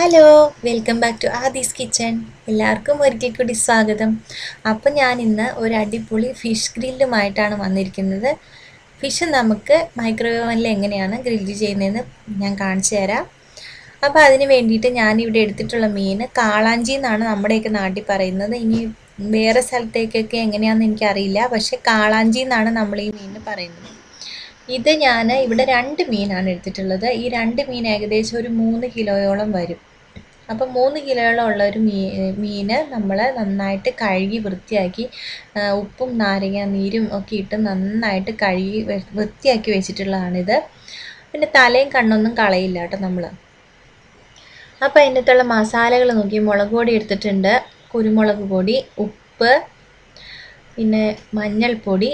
hello welcome back to Aadi's kitchen എല്ലാവർക്കും ഒരിക്കൽ കൂടി സ്വാഗതം അപ്പം ഞാൻ ഇന്ന് ഒരു അടിപൊളി ഫിഷ് ഗ്രില്ലുമായിട്ടാണ് വന്നിരിക്കുന്നത് ഫിഷ് നമുക്ക് മൈക്രോവേവനിൽ എങ്ങനെയാണ് ഗ്രില്ല് ചെയ്യുന്നതെന്ന് ഞാൻ കാണിച്ചു തരാം അപ്പോൾ അതിന് വേണ്ടിയിട്ട് ഞാൻ ഇവിടെ എടുത്തിട്ടുള്ള മീൻ കാളാഞ്ചി എന്നാണ് നമ്മുടെയൊക്കെ നാട്ടിൽ പറയുന്നത് ഇനി വേറെ സ്ഥലത്തേക്കൊക്കെ എങ്ങനെയാണെന്ന് എനിക്കറിയില്ല പക്ഷേ കാളാഞ്ചി എന്നാണ് നമ്മൾ ഈ മീനിന് പറയുന്നത് ഇത് ഞാൻ ഇവിടെ രണ്ട് മീനാണ് എടുത്തിട്ടുള്ളത് ഈ രണ്ട് മീൻ ഏകദേശം ഒരു മൂന്ന് കിലോയോളം വരും അപ്പം മൂന്ന് കിലോയോളം ഉള്ള ഒരു മീ മീന് നമ്മൾ നന്നായിട്ട് കഴുകി വൃത്തിയാക്കി ആ, ഉപ്പും നാരങ്ങ നീരും ഒക്കെ ഇട്ട് നന്നായിട്ട് കഴുകി വെ- വൃത്തിയാക്കി വെച്ചിട്ടുള്ളതാണിത് പിന്നെ തലയും കണ്ണൊന്നും കളയില്ല കേട്ടോ നമ്മൾ അപ്പോൾ അതിനകത്തുള്ള മസാലകൾ നോക്കി മുളക് പൊടി എടുത്തിട്ടുണ്ട് കുരുമുളക് പൊടി ഉപ്പ് പിന്നെ മഞ്ഞൾപ്പൊടി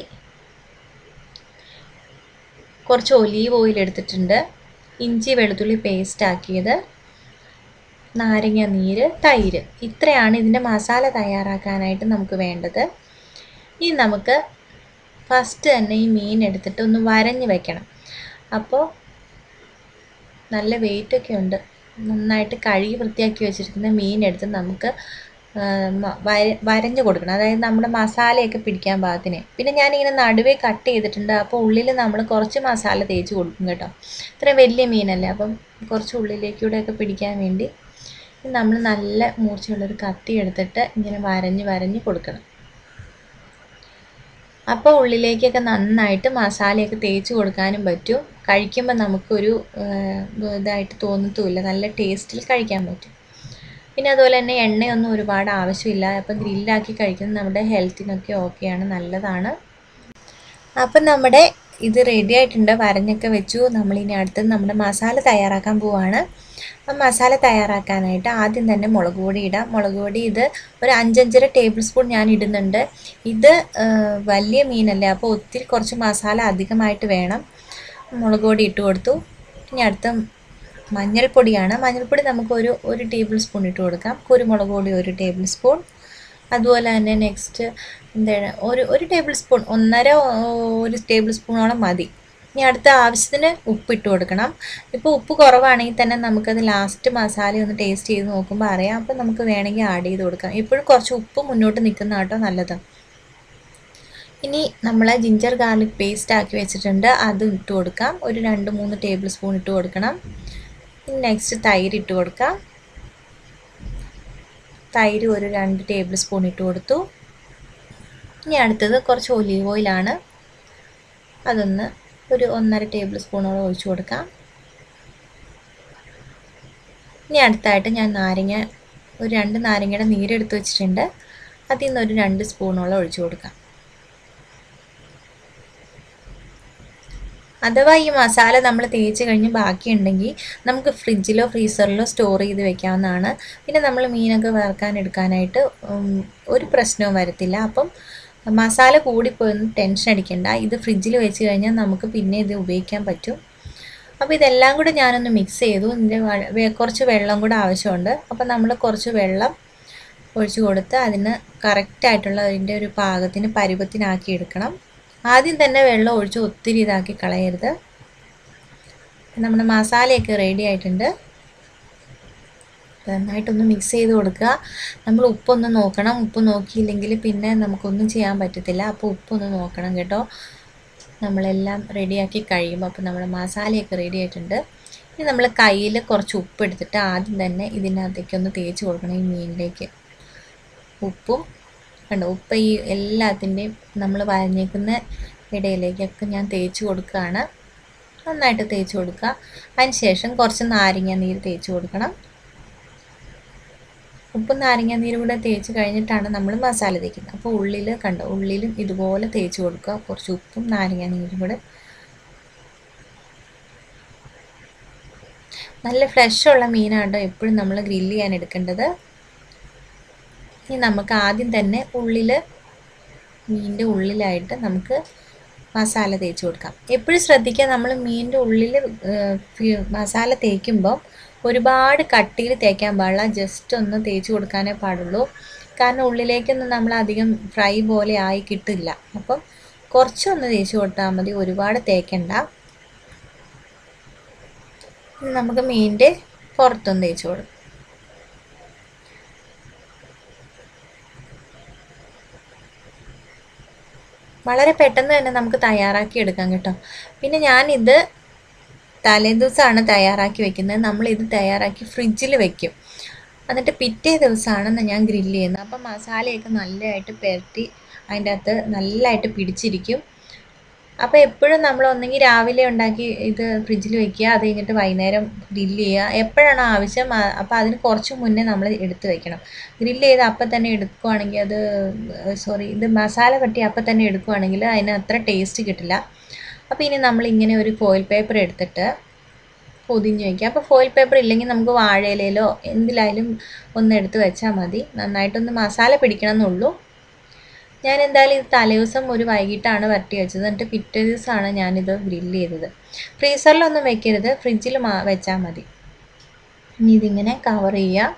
കുറച്ച് ഒലീവ് ഓയിൽ എടുത്തിട്ടുണ്ട് ഇഞ്ചി വെളുത്തുള്ളി പേസ്റ്റ് ആക്കിയത് നാരങ്ങ നീര് തൈര് ഇത്രയാണ് ഇതിൻ്റെ മസാല തയ്യാറാക്കാനായിട്ട് നമുക്ക് വേണ്ടത് ഇനി നമുക്ക് ഫസ്റ്റ് തന്നെ ഈ മീൻ എടുത്തിട്ട് ഒന്ന് വരഞ്ഞ് വെക്കണം അപ്പോൾ നല്ല വെയിറ്റൊക്കെ ഉണ്ട് നന്നായിട്ട് കഴുകി വൃത്തിയാക്കി വെച്ചിരിക്കുന്ന മീൻ എടുത്ത് നമുക്ക് ആ, മ- വര വരഞ്ഞ് കൊടുക്കണം അതായത് നമ്മുടെ മസാലയൊക്കെ പിടിക്കാൻ പാകത്തിന് പിന്നെ ഞാനിങ്ങനെ നടുവേ കട്ട് ചെയ്തിട്ടുണ്ട് അപ്പോൾ ഉള്ളിൽ നമ്മൾ കുറച്ച് മസാല തേച്ച് കൊടുക്കും കേട്ടോ ഇത്രയും വലിയ മീനല്ലേ അപ്പം കുറച്ച് ഉള്ളിലേക്കൂടെയൊക്കെ പിടിക്കാൻ വേണ്ടി നമ്മൾ നല്ല മൂർച്ചയുള്ളൊരു കത്തി എടുത്തിട്ട് ഇങ്ങനെ വരഞ്ഞ് വരഞ്ഞ് കൊടുക്കണം അപ്പോൾ ഉള്ളിലേക്കൊക്കെ നന്നായിട്ട് മസാലയൊക്കെ തേച്ച് കൊടുക്കാനും പറ്റും കഴിക്കുമ്പോൾ നമുക്കൊരു ആ, ഇതായിട്ട് തോന്നത്തുമില്ല നല്ല ടേസ്റ്റിൽ കഴിക്കാൻ പറ്റും പിന്നെ അതുപോലെ തന്നെ എണ്ണയൊന്നും ഒരുപാട് ആവശ്യമില്ല അപ്പം ഗ്രില്ലാക്കി കഴിക്കുന്നത് നമ്മുടെ ഹെൽത്തിനൊക്കെ ഓക്കെയാണ് നല്ലതാണ് അപ്പം നമ്മുടെ ഇത് റെഡി ആയിട്ടുണ്ട് വരഞ്ഞൊക്കെ വെച്ചു നമ്മളിനി അടുത്ത് നമ്മുടെ മസാല തയ്യാറാക്കാൻ പോവാണ് ആ മസാല തയ്യാറാക്കാനായിട്ട് ആദ്യം തന്നെ മുളക് പൊടി ഇടാം മുളക് പൊടി ഇത് ഒരു അഞ്ചഞ്ചര ടേബിൾ സ്പൂൺ ഞാൻ ഇടുന്നുണ്ട് ഇത് ആ, വലിയ മീനല്ലേ അപ്പോൾ ഒത്തിരി കുറച്ച് മസാല അധികമായിട്ട് വേണം മുളക് പൊടി ഇട്ട് കൊടുത്തു ഇനി അടുത്ത മഞ്ഞൾപ്പൊടിയാണ് മഞ്ഞൾപ്പൊടി നമുക്ക് ഒരു ഒരു ടേബിൾ സ്പൂൺ ഇട്ട് കൊടുക്കാം കുരുമുളക് പൊടി ഒരു ടേബിൾ സ്പൂൺ അതുപോലെ തന്നെ നെക്സ്റ്റ് എന്താണ് ഒരു ഒരു ടേബിൾ സ്പൂൺ ഒന്നര ഓ- ഒരു ടേബിൾ സ്പൂണോളം മതി ഇനി അടുത്ത ആവശ്യത്തിന് ഉപ്പ് ഇട്ട് കൊടുക്കണം ഇപ്പോൾ ഉപ്പ് കുറവാണെങ്കിൽ തന്നെ നമുക്കത് ലാസ്റ്റ് മസാല ഒന്ന് ടേസ്റ്റ് ചെയ്ത് നോക്കുമ്പോൾ അറിയാം അപ്പോൾ നമുക്ക് വേണമെങ്കിൽ ആഡ് ചെയ്ത് കൊടുക്കാം എപ്പോഴും കുറച്ച് ഉപ്പ് മുന്നോട്ട് നിൽക്കുന്ന കേട്ടോ നല്ലത് ഇനി നമ്മൾ ജിഞ്ചർ ഗാർലിക് പേസ്റ്റ് ആക്കി വെച്ചിട്ടുണ്ട് അത് ഇട്ട് കൊടുക്കാം ഒരു രണ്ട് മൂന്ന് ടേബിൾ സ്പൂൺ ഇട്ട് കൊടുക്കണം നെക്സ്റ്റ് തൈര് ഇട്ട് കൊടുക്കാം തൈര് ഒരു രണ്ട് ടേബിൾ സ്പൂൺ ഇട്ട് കൊടുത്തു ഇനി അടുത്തത് കുറച്ച് ഒലീവ് ഓയിലാണ് അതൊന്ന് ഒരു ഒന്നര ടേബിൾ സ്പൂണോളം ഒഴിച്ചു കൊടുക്കാം ഇനി അടുത്തായിട്ട് ഞാൻ നാരങ്ങ ഒരു രണ്ട് നാരങ്ങയുടെ നീരെടുത്ത് വെച്ചിട്ടുണ്ട് അതിൽ നിന്ന് ഒരു രണ്ട് സ്പൂണോളം ഒഴിച്ചു കൊടുക്കാം അഥവാ ഈ മസാല നമ്മൾ തേച്ച് കഴിഞ്ഞ് ബാക്കിയുണ്ടെങ്കിൽ നമുക്ക് ഫ്രിഡ്ജിലോ ഫ്രീസറിലോ സ്റ്റോർ ചെയ്ത് വെക്കാവുന്നതാണ് പിന്നെ നമ്മൾ മീനൊക്കെ വറുക്കാൻ എടുക്കാനായിട്ട് ഉം, ഒരു പ്രശ്നവും വരത്തില്ല അപ്പം മസാല കൂടിപ്പോയൊന്നും ടെൻഷൻ അടിക്കണ്ട ഇത് ഫ്രിഡ്ജിൽ വെച്ച് കഴിഞ്ഞാൽ നമുക്ക് പിന്നെ ഇത് ഉപയോഗിക്കാൻ പറ്റും അപ്പോൾ ഇതെല്ലാം കൂടെ ഞാനൊന്ന് മിക്സ് ചെയ്തു ഇതിൻ്റെ വ- വെ- കുറച്ച് വെള്ളം കൂടെ ആവശ്യമുണ്ട് അപ്പോൾ നമ്മൾ കുറച്ച് വെള്ളം ഒഴിച്ച് കൊടുത്ത് അതിന് കറക്റ്റായിട്ടുള്ള അതിൻ്റെ ഒരു പാകത്തിന് പരുവത്തിനാക്കി എടുക്കണം ആദ്യം തന്നെ വെള്ളം ഒഴിച്ച് ഒത്തിരി ഇതാക്കി കളയരുത് നമ്മുടെ മസാലയൊക്കെ റെഡി ആയിട്ടുണ്ട് നന്നായിട്ടൊന്ന് മിക്സ് ചെയ്ത് കൊടുക്കുക നമ്മൾ ഉപ്പൊന്ന് നോക്കണം ഉപ്പ് നോക്കിയില്ലെങ്കിൽ പിന്നെ നമുക്കൊന്നും ചെയ്യാൻ പറ്റത്തില്ല അപ്പോൾ ഉപ്പൊന്ന് നോക്കണം കേട്ടോ നമ്മളെല്ലാം റെഡിയാക്കി കഴിയുമ്പോൾ അപ്പോൾ നമ്മുടെ മസാലയൊക്കെ റെഡി ആയിട്ടുണ്ട് ഇനി നമ്മൾ കയ്യിൽ കുറച്ച് ഉപ്പ് എടുത്തിട്ട് ആദ്യം തന്നെ ഇതിനകത്തേക്ക് ഒന്ന് തേച്ച് കൊടുക്കണം ഈ മീനിലേക്ക് ഉപ്പും കണ്ടോ ഉപ്പ് ഈ എല്ലാത്തിൻ്റെയും നമ്മൾ വരഞ്ഞേക്കുന്ന ഇടയിലേക്കൊക്കെ ഞാൻ തേച്ച് കൊടുക്കുകയാണ് നന്നായിട്ട് തേച്ച് കൊടുക്കുക അതിന് ശേഷം കുറച്ച് നാരങ്ങ നീര് തേച്ച് കൊടുക്കണം ഉപ്പും നാരങ്ങ നീരും കൂടെ തേച്ച് കഴിഞ്ഞിട്ടാണ് നമ്മൾ മസാല തേക്കുന്നത് അപ്പോൾ ഉള്ളിൽ കണ്ടോ ഉള്ളിലും ഇതുപോലെ തേച്ച് കൊടുക്കുക കുറച്ച് ഉപ്പും നാരങ്ങ നീരും കൂടെ നല്ല ഫ്രഷ് ഉള്ള മീനാണ് കേട്ടോ എപ്പോഴും നമ്മൾ ഗ്രില്ല് ചെയ്യാൻ എടുക്കേണ്ടത് ഇനി നമുക്ക് ആദ്യം തന്നെ ഉള്ളിൽ മീനിൻ്റെ ഉള്ളിലായിട്ട് നമുക്ക് മസാല തേച്ച് കൊടുക്കാം എപ്പോഴും ശ്രദ്ധിക്കുക നമ്മൾ മീനിൻ്റെ ഉള്ളിൽ മസാല തേക്കുമ്പോൾ ഒരുപാട് കട്ടിയിൽ തേക്കാൻ പാടില്ല ജസ്റ്റ് ഒന്ന് തേച്ച് കൊടുക്കാനേ പാടുള്ളൂ കാരണം ഉള്ളിലേക്കൊന്നും നമ്മൾ അധികം ഫ്രൈ പോലെ ആയി കിട്ടില്ല അപ്പം കുറച്ചൊന്ന് തേച്ച് കൊടുത്താൽ മതി ഒരുപാട് തേക്കണ്ട ഇനി നമുക്ക് മീനിൻ്റെ പുറത്തൊന്ന് തേച്ച് കൊടുക്കാം വളരെ പെട്ടെന്ന് തന്നെ നമുക്ക് തയ്യാറാക്കി എടുക്കാം കേട്ടോ പിന്നെ ഞാനിത് തലേദിവസമാണ് തയ്യാറാക്കി വെക്കുന്നത് നമ്മളിത് തയ്യാറാക്കി ഫ്രിഡ്ജിൽ വെക്കും എന്നിട്ട് പിറ്റേ ദിവസമാണ് ഞാൻ ഗ്രില്ല് ചെയ്യുന്നത് അപ്പം മസാലയൊക്കെ നല്ലതായിട്ട് പുരട്ടി അതിൻ്റെ അകത്ത് നല്ലതായിട്ട് പിടിച്ചിരിക്കും അപ്പോൾ എപ്പോഴും നമ്മൾ ഒന്നെങ്കിൽ രാവിലെ ഉണ്ടാക്കി ഇത് ഫ്രിഡ്ജിൽ വെക്കുക അത് കഴിഞ്ഞിട്ട് വൈകുന്നേരം ഗ്രില്ല് ചെയ്യുക എപ്പോഴാണോ ആവശ്യം അപ്പോൾ അതിന് കുറച്ച് മുന്നേ നമ്മൾ എടുത്ത് വെക്കണം ഗ്രില്ല് ചെയ്ത് അപ്പം തന്നെ എടുക്കുവാണെങ്കിൽ അത് സോറി ഇത് മസാല പറ്റി അപ്പം തന്നെ എടുക്കുവാണെങ്കിൽ അതിന് അത്ര ടേസ്റ്റ് കിട്ടില്ല അപ്പോൾ ഇനി നമ്മൾ ഇങ്ങനെ ഒരു ഫോയിൽ പേപ്പർ എടുത്തിട്ട് പൊതിഞ്ഞ് വയ്ക്കുക അപ്പോൾ ഫോയിൽ പേപ്പർ ഇല്ലെങ്കിൽ നമുക്ക് വാഴയിലയിലോ എന്തിലായാലും ഒന്ന് എടുത്ത് വെച്ചാൽ മതി നന്നായിട്ടൊന്ന് മസാല പിടിക്കണം എന്നുള്ളൂ ഞാൻ എന്തായാലും ഇത് തലേദിവസം ഒരു വൈകിട്ടാണ് വരട്ടി വെച്ചത് എന്നിട്ട് പിറ്റേ ദിവസമാണ് ഞാനിത് ഗ്രില്ല് ചെയ്തത് ഫ്രീസറിലൊന്നും വെക്കരുത് ഫ്രിഡ്ജിൽ മാ വെച്ചാൽ മതി ഇനി ഇതിങ്ങനെ കവർ ചെയ്യുക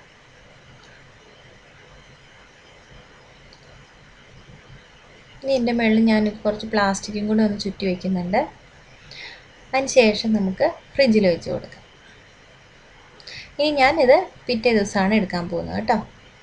ഇനി ഇതിൻ്റെ മുകളിൽ ഞാൻ കുറച്ച് പ്ലാസ്റ്റിക്കും കൂടെ ഒന്ന് ചുറ്റി വയ്ക്കുന്നുണ്ട് അതിന് ശേഷം നമുക്ക് ഫ്രിഡ്ജിൽ വെച്ച് കൊടുക്കാം ഇനി ഞാനിത് പിറ്റേ ദിവസമാണ് എടുക്കാൻ പോകുന്നത് കേട്ടോ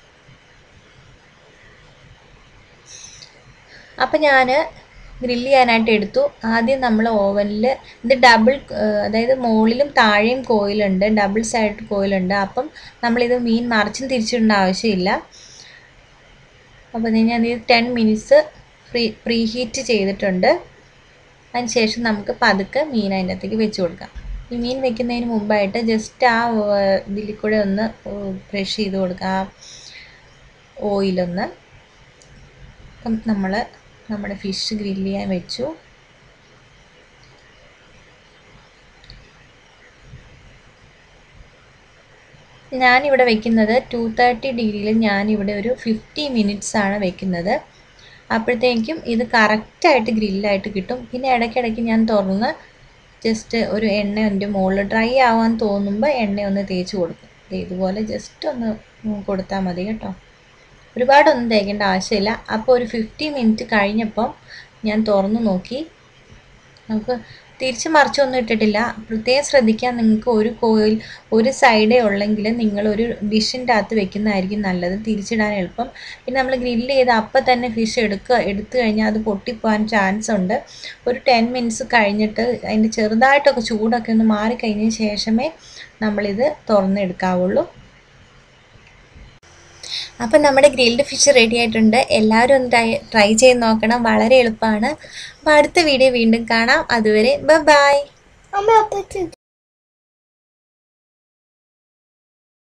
അപ്പം ഞാൻ ഗ്രില്ല് ചെയ്യാനായിട്ട് എടുത്തു ആദ്യം നമ്മൾ ഓവനിൽ ഇത് ഡബിൾ അതായത് മുകളിലും താഴെയും കോയിലുണ്ട് ഡബിൾ സൈഡ് കോയിലുണ്ട് അപ്പം നമ്മളിത് മീൻ മറിച്ചും തിരിച്ചിടേണ്ട ആവശ്യമില്ല അപ്പോൾ ഞാൻ ഇത് ten minutes free preheat ചെയ്തിട്ടുണ്ട് അതിന് ശേഷം നമുക്ക് പതുക്കെ മീൻ അതിൻ്റെ അകത്തേക്ക് വെച്ച് കൊടുക്കാം ഈ മീൻ വെക്കുന്നതിന് മുമ്പായിട്ട് ജസ്റ്റ് ആ ഇതിൽ കൂടെ ഒന്ന് ബ്രഷ് ചെയ്ത് കൊടുക്കുക ആ ഓയിലൊന്ന് അപ്പം നമ്മൾ നമ്മുടെ ഫിഷ് ഗ്രില്ല് ചെയ്യാൻ വെച്ചു ഞാനിവിടെ വെക്കുന്നത് ടു തേർട്ടി ഡിഗ്രിയിൽ ഞാനിവിടെ ഒരു ഫിഫ്റ്റി മിനിറ്റ്സ് ആണ് വെക്കുന്നത് അപ്പോഴത്തേക്കും ഇത് കറക്റ്റായിട്ട് ഗ്രില്ലായിട്ട് കിട്ടും പിന്നെ ഇടയ്ക്കിടയ്ക്ക് ഞാൻ തുറന്ന് ജസ്റ്റ് ഒരു എണ്ണ എൻ്റെ മുകളിൽ ഡ്രൈ ആവാൻ തോന്നുമ്പോൾ എണ്ണ ഒന്ന് തേച്ച് കൊടുക്കും ഇതുപോലെ ജസ്റ്റ് ഒന്ന് കൊടുത്താൽ മതി കേട്ടോ ഒരുപാടൊന്നും തേക്കേണ്ട ആവശ്യമില്ല അപ്പോൾ ഒരു ഫിഫ്റ്റി മിനിറ്റ് കഴിഞ്ഞപ്പം ഞാൻ തുറന്ന് നോക്കി നമുക്ക് തിരിച്ച് മറിച്ചൊന്നും ഇട്ടിട്ടില്ല പ്രത്യേകം ശ്രദ്ധിക്കാൻ നിങ്ങൾക്ക് ഒരു കോയിൽ ഒരു സൈഡേ ഉള്ളെങ്കിൽ നിങ്ങളൊരു ഡിഷിൻ്റെ അകത്ത് വെക്കുന്നതായിരിക്കും നല്ലത് തിരിച്ചിടാൻ എളുപ്പം പിന്നെ നമ്മൾ ഗ്രില്ല് ചെയ്ത് അപ്പം തന്നെ ഫിഷ് എടുക്കുക എടുത്തു കഴിഞ്ഞാൽ അത് പൊട്ടിപ്പോകാൻ ചാൻസ് ഉണ്ട് ഒരു ടെൻ മിനിറ്റ്സ് കഴിഞ്ഞിട്ട് അതിൻ്റെ ചെറുതായിട്ടൊക്കെ ചൂടൊക്കെ ഒന്ന് മാറിക്കഴിഞ്ഞതിന് ശേഷമേ നമ്മളിത് തുറന്നെടുക്കാവുള്ളൂ അപ്പം നമ്മുടെ ഗ്രിൽഡ് ഫിഷ് റെഡി ആയിട്ടുണ്ട് എല്ലാവരും ഒന്ന് ട്രൈ ട്രൈ ചെയ്ത് നോക്കണം വളരെ എളുപ്പമാണ് അപ്പോൾ അടുത്ത വീഡിയോ വീണ്ടും കാണാം അതുവരെ ബൈ അമ്മ അപ്പച്ചി